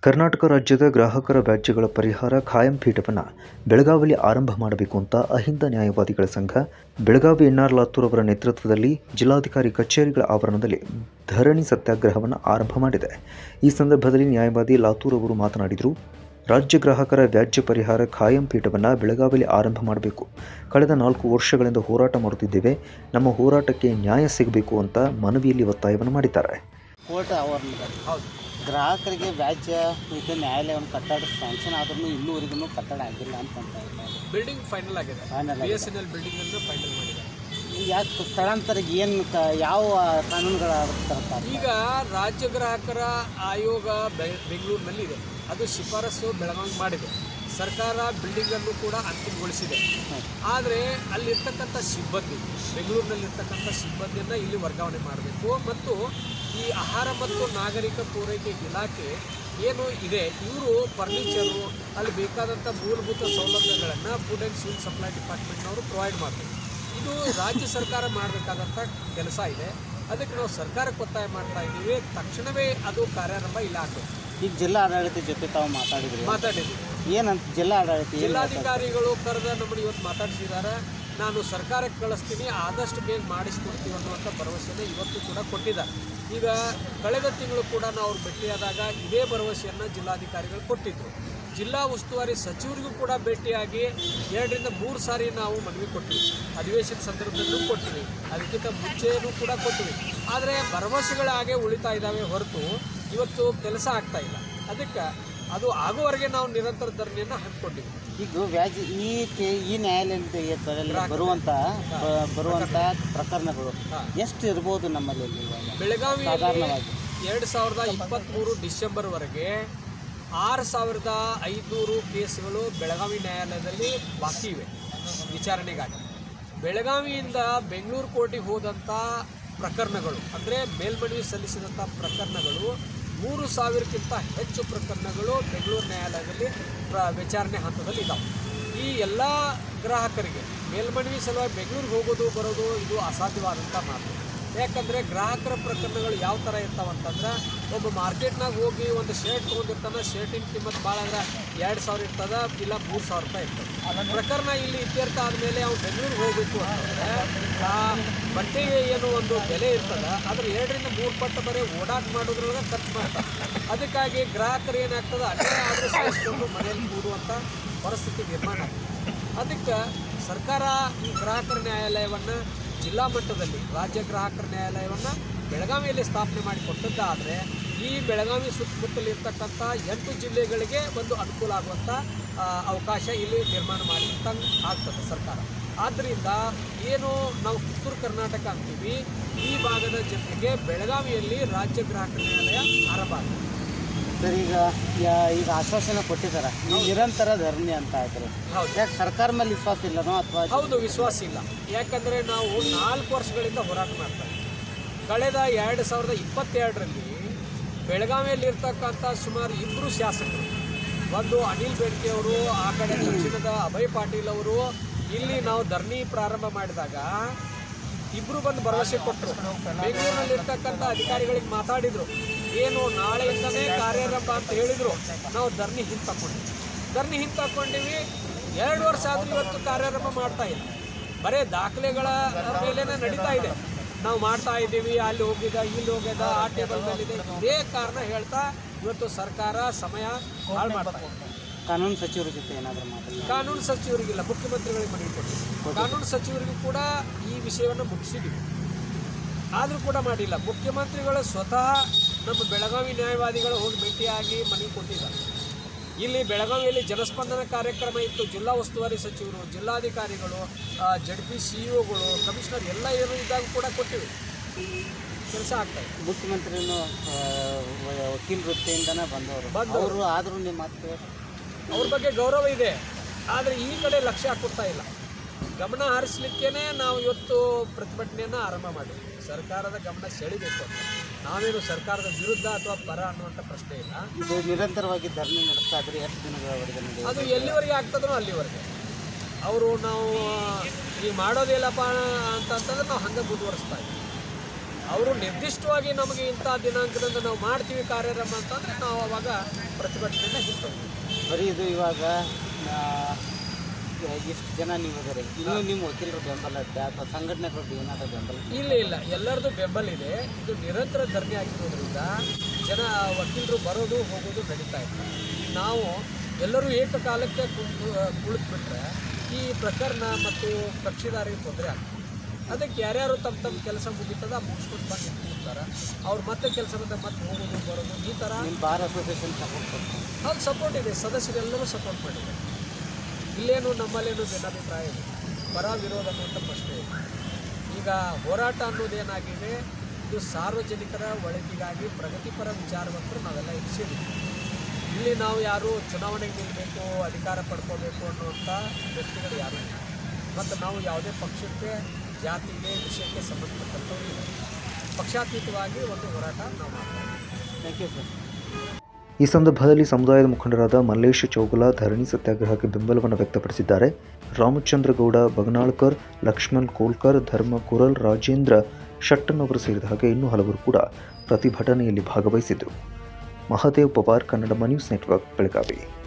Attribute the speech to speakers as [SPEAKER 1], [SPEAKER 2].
[SPEAKER 1] ಕರ್ನಾಟಕ ರಾಜ್ಯದ ಗ್ರಾಹಕರ ವ್ಯಾಜ್ಯಗಳ ಪರಿಹಾರ ಖಾಯಂ ಪೀಠವನ್ನು ಬೆಳಗಾವಿಯಲ್ಲಿ ಆರಂಭ ಮಾಡಬೇಕು ಅಂತ ಅಹಿಂದ ನ್ಯಾಯವಾದಿಗಳ ಸಂಘ ಬೆಳಗಾವಿ ಎನ್ಆರ್ ಲಾತೂರ್ ಅವರ ನೇತೃತ್ವದಲ್ಲಿ ಜಿಲ್ಲಾಧಿಕಾರಿ ಕಚೇರಿಗಳ ಆವರಣದಲ್ಲಿ ಧರಣಿ ಸತ್ಯಾಗ್ರಹವನ್ನು ಆರಂಭ ಮಾಡಿದೆ ಈ ಸಂದರ್ಭದಲ್ಲಿ ನ್ಯಾಯವಾದಿ ಲಾತೂರ್ ಅವರು ಮಾತನಾಡಿದರು ರಾಜ್ಯ ಗ್ರಾಹಕರ ವ್ಯಾಜ್ಯ ಪರಿಹಾರ ಖಾಯಂ ಪೀಠವನ್ನು ಬೆಳಗಾವಿಯಲ್ಲಿ ಆರಂಭ ಮಾಡಬೇಕು ಕಳೆದ ನಾಲ್ಕು ವರ್ಷಗಳಿಂದ ಹೋರಾಟ ಮಾಡುತ್ತಿದ್ದೇವೆ ನಮ್ಮ ಹೋರಾಟಕ್ಕೆ ನ್ಯಾಯ ಸಿಗಬೇಕು ಅಂತ ಮನವಿಯಲ್ಲಿ ಒತ್ತಾಯವನ್ನು ಮಾಡಿದ್ದಾರೆ
[SPEAKER 2] ಕೋರ್ಟ್ ಅವರ್ನ ಹೌದು ಗ್ರಾಹಕರಿಗೆ ವ್ಯಾಜ್ಯ ಇದು ನ್ಯಾಯಾಲಯವನ್ನು ಕಟ್ಟಡ ಸ್ಯಾಂಕ್ಷನ್ ಆದ್ರೂ ಇನ್ನೂವರೆಗೂ ಕಟ್ಟಡ ಆಗಿಲ್ಲ ಅಂತ ಅಂತ ಇದ್ದಾರೆ.
[SPEAKER 3] ಬಿಲ್ಡಿಂಗ್ ಫೈನಲ್ ಆಗಿದೆ
[SPEAKER 2] Final
[SPEAKER 3] ಬಿ
[SPEAKER 2] ಆಗಿದೆ.
[SPEAKER 3] ಎಸ್ ಎನ್ ಎಲ್ ಬಿಲ್ಡಿಂಗ್ ಅನ್ನು ಫೈನಲ್ ಮಾಡಿದೆ
[SPEAKER 2] ಈಗ ಯಾಕೆ ಸ್ಥಳಾಂತರಿಗೆ ಏನು ಕ ಯಾವ ಕಾನೂನುಗಳ ತರ್ತಾರೆ
[SPEAKER 3] ಈಗ ರಾಜ್ಯ ಗ್ರಾಹಕರ ಆಯೋಗ ಬೆ- ಬೆಂಗಳೂರಿನಲ್ಲಿ ಇದೆ ಅದು ಶಿಫಾರಸು ಬೆಳಗಾವಿ ಮಾಡಿದೆ ಸರ್ಕಾರ ಬಿಲ್ಡಿಂಗ್ ಅನ್ನು ಕೂಡ ಅಂತಿಮಗೊಳಿಸಿದೆ ಆದರೆ ಅಲ್ಲಿರ್ತಕ್ಕಂಥ ಸಿಬ್ಬಂದಿ ಬೆಂಗಳೂರಿನಲ್ಲಿರ್ತಕ್ಕಂಥ ಸಿಬ್ಬಂದಿಯನ್ನು ಇಲ್ಲಿ ವರ್ಗಾವಣೆ ಮಾಡಬೇಕು ಮತ್ತು ಈ ಆಹಾರ ಮತ್ತು ನಾಗರಿಕ ಪೂರೈಕೆ ಇಲಾಖೆ ಏನು ಇದೆ ಇವರು ಫರ್ನಿಚರು ಅಲ್ಲಿ ಬೇಕಾದಂಥ ಮೂಲಭೂತ ಸೌಲಭ್ಯಗಳನ್ನು ಫುಡ್ ಆ್ಯಂಡ್ ಸಿವಿಲ್ ಸಪ್ಲೈ ಡಿಪಾರ್ಟ್ಮೆಂಟ್ನವರು ಪ್ರೊವೈಡ್ ಮಾಡಬೇಕು ಇದು ರಾಜ್ಯ ಸರ್ಕಾರ ಮಾಡಬೇಕಾದಂಥ ಕೆಲಸ ಇದೆ ಅದಕ್ಕೆ ನಾವು ಸರ್ಕಾರಕ್ಕೆ ಒತ್ತಾಯ ಮಾಡ್ತಾ ಇದ್ದೀವಿ ತಕ್ಷಣವೇ ಅದು ಕಾರ್ಯಾರಂಭ ಇಲ್ಲ ಆಗಬೇಕು
[SPEAKER 2] ಈಗ ಜಿಲ್ಲಾ ಆಡಳಿತ ಜೊತೆ ತಾವು ಮಾತಾಡಿದ್ರಿ
[SPEAKER 3] ಮಾತಾಡಿದ್ದೀವಿ
[SPEAKER 2] ಏನಂತ ಜಿಲ್ಲಾ ಆಡಳಿತ ಏನು
[SPEAKER 3] ಜಿಲ್ಲಾಧಿಕಾರಿಗಳು ಕರೆದ ನಮ್ಮನ್ನು ಇವತ್ತು ಮಾತಾಡ್ತಿದ್ದಾರೆ ನಾನು ಸರ್ಕಾರಕ್ಕೆ ಕಳಿಸ್ತೀನಿ ಆದಷ್ಟು ಬೇಗ ಮಾಡಿಸ್ಕೊಡ್ತೀವಿ ಅನ್ನುವಂಥ ಭರವಸೆನ ಇವತ್ತು ಕೂಡ ಕೊಟ್ಟಿದ್ದಾರೆ ಈಗ ಕಳೆದ ತಿಂಗಳು ಕೂಡ ನಾವು ಅವ್ರು ಭೇಟಿಯಾದಾಗ ಇದೇ ಭರವಸೆಯನ್ನು ಜಿಲ್ಲಾಧಿಕಾರಿಗಳು ಕೊಟ್ಟಿದ್ದರು ಜಿಲ್ಲಾ ಉಸ್ತುವಾರಿ ಸಚಿವರಿಗೂ ಕೂಡ ಭೇಟಿಯಾಗಿ ಎರಡರಿಂದ ಮೂರು ಸಾರಿ ನಾವು ಮನವಿ ಕೊಟ್ಟಿವಿ ಅಧಿವೇಶನ ಸಂದರ್ಭದಲ್ಲೂ ಕೊಟ್ಟಿವಿ ಅದಕ್ಕಿಂತ ಮುಂಚೆನೂ ಕೂಡ ಕೊಟ್ಟಿವಿ ಆದರೆ ಭರವಸೆಗಳಾಗೆ ಉಳಿತಾ ಇದ್ದಾವೆ ಹೊರತು ಇವತ್ತು ಕೆಲಸ ಆಗ್ತಾ ಇಲ್ಲ ಅದಕ್ಕೆ ಅದು ಆಗುವವರೆಗೆ ನಾವು ನಿರಂತರ ಧರಣಿಯನ್ನು ಹಮ್ಮಿಕೊಂಡಿವಿ
[SPEAKER 2] ಈಗ ವ್ಯಾಜ್ಯ ಈ ಕೆ- ಈ ನ್ಯಾಯಾಲಯದ ಎತ್ತರಲ್ಲಿ ಬರುವಂತ ಬ- ಬರುವಂತ ಪ್ರಕರಣಗಳು ಎಷ್ಟು ಇರ್ಬೋದು ನಮ್ಮಲ್ಲಿ ಇಲ್ಲಿ ಇವಾಗ?
[SPEAKER 3] ಬೆಳಗಾವಿಯಲ್ಲಿ
[SPEAKER 2] ಸಾಧಾರಣವಾಗಿ.
[SPEAKER 3] ಎರಡು ಸಾವಿರದ ಇಪ್ಪತ್ತ್ಮೂರು ಡಿಸೆಂಬರ್ವರೆಗೆ ಆರು ಸಾವಿರದ ಐದುನೂರು ಕೇಸ್ಗಳು ಬೆಳಗಾವಿ ನ್ಯಾಯಾಲಯದಲ್ಲಿ ಬಾಕಿ ಇವೆ ವಿಚಾರಣೆಗಾಗಿ ಬೆಳಗಾವಿಯಿಂದ ಬೆಂಗಳೂರು ಕೋರ್ಟಿಗೆ ಹೋದಂಥ ಪ್ರಕರಣಗಳು ಅಂದರೆ ಮೇಲ್ಮನವಿ ಸಲ್ಲಿಸಿದಂಥ ಪ್ರಕರಣಗಳು ಮೂರು ಸಾವಿರಕ್ಕಿಂತ ಹೆಚ್ಚು ಪ್ರಕರಣಗಳು ಬೆಂಗಳೂರು ನ್ಯಾಯಾಲಯದಲ್ಲಿ ಪ್ರ ವಿಚಾರಣೆ ಹಂತದಲ್ಲಿ ಇದ್ದಾವೆ ಈ ಎಲ್ಲ ಗ್ರಾಹಕರಿಗೆ ಮೇಲ್ಮನವಿ ಸಲುವಾಗಿ ಬೆಂಗಳೂರಿಗೆ ಹೋಗೋದು ಬರೋದು ಇದು ಅಸಾಧ್ಯವಾದಂಥ ಮಾತು ಯಾಕಂದರೆ ಗ್ರಾಹಕರ ಪ್ರಕರಣಗಳು ಯಾವ ಥರ ಇರ್ತಾವಂತಂದ್ರೆ ಒಬ್ಬ ಮಾರ್ಕೆಟ್ನಾಗ ಹೋಗಿ ಒಂದು ಶರ್ಟ್ ತೊಗೊಂಡಿರ್ತಾನೆ ಶರ್ಟಿನ ಕಿಮ್ಮತ್ತು ಭಾಳ ಅಂದ್ರೆ ಎರಡು ಸಾವಿರ ಇರ್ತದ ಇಲ್ಲ ಮೂರು ಸಾವಿರ ರೂಪಾಯಿ ಇರ್ತದೆ ಅದನ್ನ ಪ್ರಕರಣ ಇಲ್ಲಿ ಇತ್ಯರ್ಥ ಆದಮೇಲೆ ಅವ್ನು ಬೆಂಗಳೂರಿಗೆ ಹೋಗಬೇಕು ಅಂತಂದರೆ ಆ ಬಟ್ಟೆಗೆ ಏನು ಒಂದು ಬೆಲೆ ಇರ್ತದ ಅದ್ರ ಎರಡರಿಂದ ಮೂರು ಪಟ್ಟು ಬರೀ ಓಡಾಟ ಮಾಡೋದ್ರೊಳಗೆ ಖರ್ಚು ಮಾಡ್ತಾರೆ ಅದಕ್ಕಾಗಿ ಗ್ರಾಹಕರು ಏನಾಗ್ತದೆ ಅಲ್ಲೇ ಆದರೂ ಸಹಿಸ್ಕೊಂಡು ಮನೆಯಲ್ಲಿ ಕೂಡುವಂಥ ಪರಿಸ್ಥಿತಿ ನಿರ್ಮಾಣ ಆಗ್ತದೆ ಅದಕ್ಕೆ ಸರ್ಕಾರ ಈ ಗ್ರಾಹಕರ ನ್ಯಾಯಾಲಯವನ್ನು ಜಿಲ್ಲಾ ಮಟ್ಟದಲ್ಲಿ ರಾಜ್ಯ ಗ್ರಾಹಕರ ನ್ಯಾಯಾಲಯವನ್ನು ಬೆಳಗಾವಿಯಲ್ಲಿ ಸ್ಥಾಪನೆ ಮಾಡಿಕೊಟ್ಟದ್ದಾದರೆ ಈ ಬೆಳಗಾವಿ ಸುತ್ತಮುತ್ತಲಿರ್ತಕ್ಕಂಥ ಎಂಟು ಜಿಲ್ಲೆಗಳಿಗೆ ಒಂದು ಅನುಕೂಲ ಆಗುವಂಥ ಆ, ಅವಕಾಶ ಇಲ್ಲಿ ನಿರ್ಮಾಣ ಮಾಡಿ ತಂದು ಆಗ್ತದೆ ಸರ್ಕಾರ ಆದ್ದರಿಂದ ಏನು ನಾವು ಕಿತ್ತೂರು ಕರ್ನಾಟಕ ಅಂತೀವಿ ಈ ಭಾಗದ ಜನತೆಗೆ ಬೆಳಗಾವಿಯಲ್ಲಿ ರಾಜ್ಯ ಗ್ರಾಹಕರ ನ್ಯಾಯಾಲಯ ಆರಂಭ ಆಗ್ತದೆ
[SPEAKER 2] ಸರ್ ಈಗ ಯಾ- ಈಗ ಆಶ್ವಾಸನೆ ಕೊಟ್ಟಿದ್ದಾರೆ ಈ ನಿರಂತರ ಧರಣಿ ಅಂತ ಇದ್ರು
[SPEAKER 3] ಹೌದು
[SPEAKER 2] ಯಾಕೆ ಸರ್ಕಾರ ಮೇಲೆ ವಿಶ್ವಾಸ ಇಲ್ಲನೋ ಅಥವಾ
[SPEAKER 3] ಹೌದು ವಿಶ್ವಾಸ ಇಲ್ಲ ಯಾಕಂದರೆ ನಾವು ನಾಲ್ಕು ವರ್ಷಗಳಿಂದ ಹೋರಾಟ ಮಾಡ್ತಾ ಇದ್ದೀವಿ ಕಳೆದ ಎರಡು ಸಾವಿರದ ಇಪ್ಪತ್ತೆರಡರಲ್ಲಿ ಬೆಳಗಾವಿಯಲ್ಲಿ ಇರ್ತಕ್ಕಂಥ ಸುಮಾರು ಇಬ್ಬರು ಶಾಸಕರು ಒಂದು ಅನಿಲ್ ಬೆಡ್ಕೆ ಅವರು ಆ ಕಡೆ ದಕ್ಷಿಣದ ಅಭಯ್ ಪಾಟೀಲ್ ಅವರು ಇಲ್ಲಿ ನಾವು ಧರಣಿ ಪ್ರಾರಂಭ ಮಾಡಿದಾಗ ಇಬ್ಬರು ಬಂದು ಭರವಸೆ ಕೊಟ್ಟರು ಬೆಂಗಳೂರಿನಲ್ಲಿರ್ತಕ್ಕಂಥ ಅಧಿಕಾರಿಗಳಿಗೆ ಮಾತಾಡಿದರು ಏನು ನಾಳೆಯಿಂದನೇ ಕಾರ್ಯಾರಂಭ ಅಂತ ಹೇಳಿದರು ನಾವು ಧರಣಿ ಹಿಂತಕೊಂಡಿವಿ ಧರಣಿ ಹಿಂತಕೊಂಡಿವಿ ಎರಡು ವರ್ಷ ಆದರೂ ಇವತ್ತು ಕಾರ್ಯಾರಂಭ ಮಾಡ್ತಾ ಇಲ್ಲ ಬರೇ ದಾಖಲೆಗಳ ಮೇಲೇನೆ ನಡೀತಾ ಇದೆ ನಾವು ಮಾಡ್ತಾ ಇದ್ದೀವಿ ಅಲ್ಲಿ ಹೋಗಿದ ಇಲ್ಲಿ ಹೋಗಿದ ಆ ಟೇಬಲ್ ಮೇಲಿದೆ ಇದೇ ಕಾರಣ ಹೇಳ್ತಾ ಇವತ್ತು ಸರ್ಕಾರ ಸಮಯ ಹಾಳು ಮಾಡ್ತಾ ಇದೆ
[SPEAKER 2] ಕಾನೂನು ಸಚಿವರ ಜೊತೆ ಏನಾದರೂ ಮಾತಾಡಿ
[SPEAKER 3] ಕಾನೂನು ಸಚಿವರಿಗಿಲ್ಲ ಮುಖ್ಯಮಂತ್ರಿಗಳಿಗೆ ಮನವಿ ಕೊಟ್ಟಿದ್ದೀವಿ ಕಾನೂನು ಸಚಿವರಿಗೂ ಕೂಡ ಈ ವಿಷಯವನ್ನು ಮುಗಿಸಿದ್ದೀವಿ ಆದರೂ ಕೂಡ ಮಾಡಿಲ್ಲ ಮುಖ್ಯಮಂತ್ರಿಗಳು ಸ್ವತಃ ನಮ್ಮ ಬೆಳಗಾವಿ ನ್ಯಾಯವಾದಿಗಳು ಹೋಗಿ ಭೇಟಿಯಾಗಿ ಮನವಿ ಕೊಟ್ಟಿದ್ದಾರೆ ಇಲ್ಲಿ ಬೆಳಗಾವಿಯಲ್ಲಿ ಜನಸ್ಪಂದನ ಕಾರ್ಯಕ್ರಮ ಇತ್ತು ಜಿಲ್ಲಾ ಉಸ್ತುವಾರಿ ಸಚಿವರು ಜಿಲ್ಲಾಧಿಕಾರಿಗಳು ಜಡ್ ಪಿ ಸಿ ಇಒಗಳು ಕಮಿಷನರ್ ಎಲ್ಲ ಏನು ಇದ್ದಾಗ ಕೂಡ ಕೊಟ್ಟಿವಿ ಕೆಲಸ ಆಗ್ತಾ ಇದೆ
[SPEAKER 2] ಮುಖ್ಯಮಂತ್ರಿನೂ ಆ, ವ- ವಕೀಲ ವೃತ್ತಿಯಿಂದನೇ ಬಂದವರು
[SPEAKER 3] ಬಂದವರು.
[SPEAKER 2] ಅವರು ಆದರೂ ನಿಮ್ಮ ಮಾತು
[SPEAKER 3] ಅವ್ರ ಬಗ್ಗೆ ಗೌರವ ಇದೆ ಆದರೆ ಈ ಕಡೆ ಲಕ್ಷ್ಯ ಕೊಡ್ತಾ ಇಲ್ಲ ಗಮನ ಹರಿಸ್ಲಿಕ್ಕೇನೆ ನಾವು ಇವತ್ತು ಪ್ರತಿಭಟನೆಯನ್ನು ಆರಂಭ ಮಾಡಿದ್ವಿ ಸರ್ಕಾರದ ಗಮನ ಸೆಳಿಬೇಕು ಅಂತ ನಾವೇನು ಸರ್ಕಾರದ ವಿರುದ್ಧ ಅಥವಾ ಪರ ಅನ್ನುವಂಥ ಪ್ರಶ್ನೆ ಇಲ್ಲ
[SPEAKER 2] ಇದು ನಿರಂತರವಾಗಿ ಧರಣಿ ನಡೆಸ್ತಾ ಇದ್ರೆ ಎಷ್ಟು ದಿನಗಳವರೆಗೆ ನಡೆಯುತ್ತೆ
[SPEAKER 3] ಅದು ಎಲ್ಲಿವರೆಗೆ ಆಗ್ತದೋ ಅಲ್ಲಿವರೆಗೆ ಅವರು ನಾವು ಈಗ ಮಾಡೋದಿಲ್ಲಪ್ಪ ಅಂತಂತಂದ್ರೆ ನಾವು ಹಂಗೆ ಮುಂದುವರಿಸ್ತಾ ಇದ್ದೀವಿ ಅವರು ನಿರ್ದಿಷ್ಟವಾಗಿ ನಮಗೆ ಇಂಥ ದಿನಾಂಕದಂದು ನಾವು ಮಾಡ್ತೀವಿ ಕಾರ್ಯಕ್ರಮ ಅಂತಂದರೆ ನಾವು ಅವಾಗ ಪ್ರತಿಭಟನೆಯಿಂದ ಹಿಂದೆ
[SPEAKER 2] ಬರೀ ಇದು ಇವಾಗ ಆ, ಇಷ್ಟು ಜನ ನೀವು ಇದ್ದಾರೆ ಇನ್ನೂ ನಿಮ್ಮ ವಕೀಲರು ಬೆಂಬಲ ಐತೆ ಅಥವಾ ಸಂಘಟನೆಗಳು ಏನಾದರೂ ಬೆಂಬಲ
[SPEAKER 3] ಇಲ್ಲ ಇಲ್ಲ ಎಲ್ಲರದು ಬೆಂಬಲ ಇದೆ ಇದು ನಿರಂತರ ಧರಣಿ ಆಗಿರೋದ್ರಿಂದ ಜನ ವಕೀಲರು ಬರೋದು ಹೋಗೋದು ನಡೀತಾ ಇದೆ ನಾವು ಎಲ್ಲರೂ ಏಕಕಾಲಕ್ಕೆ ಕುಂತು ಕುಳಿತುಬಿಟ್ರೆ ಈ ಪ್ರಕರಣ ಮತ್ತು ಕಕ್ಷಿದಾರಿಗೆ ತೊಂದರೆ ಆಗ್ತದೆ ಅದಕ್ಕೆ ಯಾರ್ಯಾರು ತಮ್ಮ ತಮ್ಮ ಕೆಲಸ ಮುಗೀತದ ಮುಗಿಸ್ಕೊಂಡು ಬಂದು ಕೂಡ್ತಾರೆ ಅವ್ರು ಮತ್ತೆ ಕೆಲಸ ಬಂದ ಮತ್ತೆ ಹೋಗೋದು ಬರೋದು ಈ ಥರ
[SPEAKER 2] ನಿಮ್ಮ ಬಾರ್ ಅಸೋಸಿಯೇಷನ್ ಸಪೋರ್ಟ್ ಕೊಡ್ತಾರೆ
[SPEAKER 3] ಅಲ್ಲಿ ಸಪೋರ್ಟ್ ಇದೆ ಸದಸ್ಯರೆಲ್ಲರೂ ಸಪೋರ್ಟ್ ಮಾಡಿದ್ದಾರೆ ಇಲ್ಲೇನು ನಮ್ಮಲ್ಲೇನು ಭಿನ್ನಾಭಿಪ್ರಾಯ ಇದೆ ಪರ ವಿರೋಧ ಅನ್ನುವಂಥ ಪ್ರಶ್ನೆ ಇದೆ ಈಗ ಹೋರಾಟ ಅನ್ನೋದೇನಾಗಿದೆ ಇದು ಸಾರ್ವಜನಿಕರ ಒಳಿತಿಗಾಗಿ ಪ್ರಗತಿಪರ ವಿಚಾರವಂತರು ನಾವೆಲ್ಲ ಇರಿಸಿದ್ದೀವಿ ಇಲ್ಲಿ ನಾವು ಯಾರು ಚುನಾವಣೆಗೆ ನಿಲ್ಲಬೇಕು ಅಧಿಕಾರ ಪಡ್ಕೋಬೇಕು ಅನ್ನುವಂಥ ವ್ಯಕ್ತಿಗಳು ಯಾರೂ ಇಲ್ಲ ಮತ್ತು ನಾವು ಯಾವುದೇ ಪಕ್ಷಕ್ಕೆ ಜಾತಿಗೆ ವಿಷಯಕ್ಕೆ ಸಂಬಂಧಪಟ್ಟಂಥವ್ರು ಇಲ್ಲ ಪಕ್ಷಾತೀತವಾಗಿ ಒಂದು ಹೋರಾಟ ನಾವು ಮಾಡ್ತಾ ಇದ್ದೀವಿ
[SPEAKER 2] ಥ್ಯಾಂಕ್ ಯು ಸರ್
[SPEAKER 1] ಈ ಸಂದರ್ಭದಲ್ಲಿ ಸಮುದಾಯದ ಮುಖಂಡರಾದ ಮಲ್ಲೇಶ್ ಚೌಗುಲ ಧರಣಿ ಸತ್ಯಾಗ್ರಹಕ್ಕೆ ಬೆಂಬಲವನ್ನು ವ್ಯಕ್ತಪಡಿಸಿದ್ದಾರೆ ರಾಮಚಂದ್ರ ಗೌಡ ಬಗನಾಳ್ಕರ್ ಲಕ್ಷ್ಮಣ್ ಕೋಲ್ಕರ್ ಧರ್ಮ ಕುರಲ್ ರಾಜೇಂದ್ರ ಶಟ್ಟನ್ ಅವರು ಸೇರಿದ ಹಾಗೆ ಇನ್ನೂ ಹಲವರು ಕೂಡ ಪ್ರತಿಭಟನೆಯಲ್ಲಿ ಭಾಗವಹಿಸಿದ್ದರು ಮಹಾದೇವ್ ಪವಾರ್ ಕನ್ನಡ ನ್ಯೂಸ್ ನೆಟ್ವರ್ಕ್ ಬೆಳಗಾವಿ